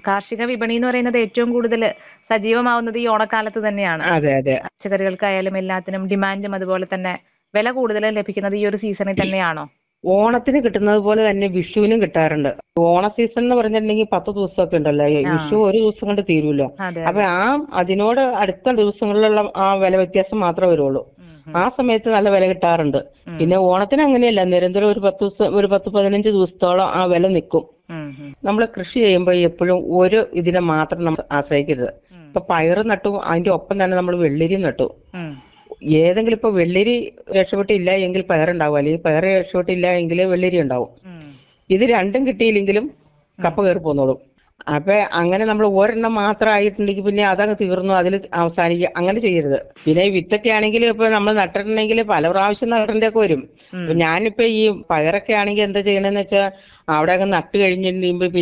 കാർഷിക വിപണി എന്ന് പറയുന്നത് ഏറ്റവും കൂടുതൽ സജീവമാവുന്നത് ഈ ഓണക്കാലത്ത് തന്നെയാണ് അതെ അതെ പച്ചക്കറികൾക്കായാലും എല്ലാത്തിനും ഡിമാൻഡും അതുപോലെ തന്നെ വില കൂടുതലും ലഭിക്കുന്നത് ഈ ഒരു സീസണിൽ തന്നെയാണോ ഓണത്തിന് കിട്ടുന്നത് പോലെ തന്നെ വിഷുവിനും കിട്ടാറുണ്ട് ഓണ സീസൺ എന്ന് പറഞ്ഞിട്ടുണ്ടെങ്കിൽ പത്ത് ദിവസമൊക്കെ ഉണ്ടല്ലോ ഈ ആ. വിഷു ഒരു ദിവസം കൊണ്ട് തീരുമല്ലോ അതെ അപ്പൊ ആ അതിനോട് അടുത്ത ദിവസങ്ങളിലുള്ള ആ വില വ്യത്യാസം മാത്രമേ വരുള്ളൂ ഉം, ഉം. ആ സമയത്ത് നല്ല വില കിട്ടാറുണ്ട് ഉം. പിന്നെ ഓണത്തിന് അങ്ങനെയല്ല നിരന്തരം ഒരു പത്ത് ദിവസം ഒരു പത്ത് പതിനഞ്ച് ദിവസത്തോളം ആ വില നിൽക്കും ഉം, ഉം. നമ്മൾ കൃഷി ചെയ്യുമ്പോൾ എപ്പോഴും ഒരു ഇതിനെ മാത്രം നമ്മൾ ആശ്രയിക്കരുത് ഉം. ഇപ്പൊ പയറ് നട്ടു അതിന്റെ ഒപ്പം തന്നെ നമ്മൾ വെള്ളരി നട്ടു ഉം. ഏതെങ്കിലും ഇപ്പൊ വെള്ളരി രക്ഷപ്പെട്ടില്ല എങ്കിൽ പയറുണ്ടാവും അല്ലെങ്കിൽ പയർ രക്ഷപ്പെട്ടില്ല എങ്കിൽ വെള്ളരി ഉണ്ടാവും ഉം. ഇത് രണ്ടും കിട്ടിയില്ലെങ്കിലും കപ്പ കയറി പോന്നോളും അപ്പൊ അങ്ങനെ നമ്മൾ ഒരെണ്ണം മാത്രം ആയിട്ടുണ്ടെങ്കിൽ പിന്നെ അതങ്ങ് തീർന്നു അതിൽ അവസാനിക്കുക അങ്ങനെ ചെയ്യരുത് പിന്നെ ഈ വിത്തൊക്കെ ആണെങ്കിൽ ഇപ്പൊ നമ്മൾ നട്ടിട്ടുണ്ടെങ്കിൽ പല പ്രാവശ്യം നടേണ്ട ഒക്കെ വരും ഉം. ഇപ്പൊ ഞാനിപ്പോ ഈ പയറൊക്കെ ആണെങ്കിൽ എന്താ ചെയ്യണമെന്ന് വെച്ചാൽ അവിടെ അങ്ങ് നട്ട് കഴിഞ്ഞിട്ടുണ്ടെങ്കിൽ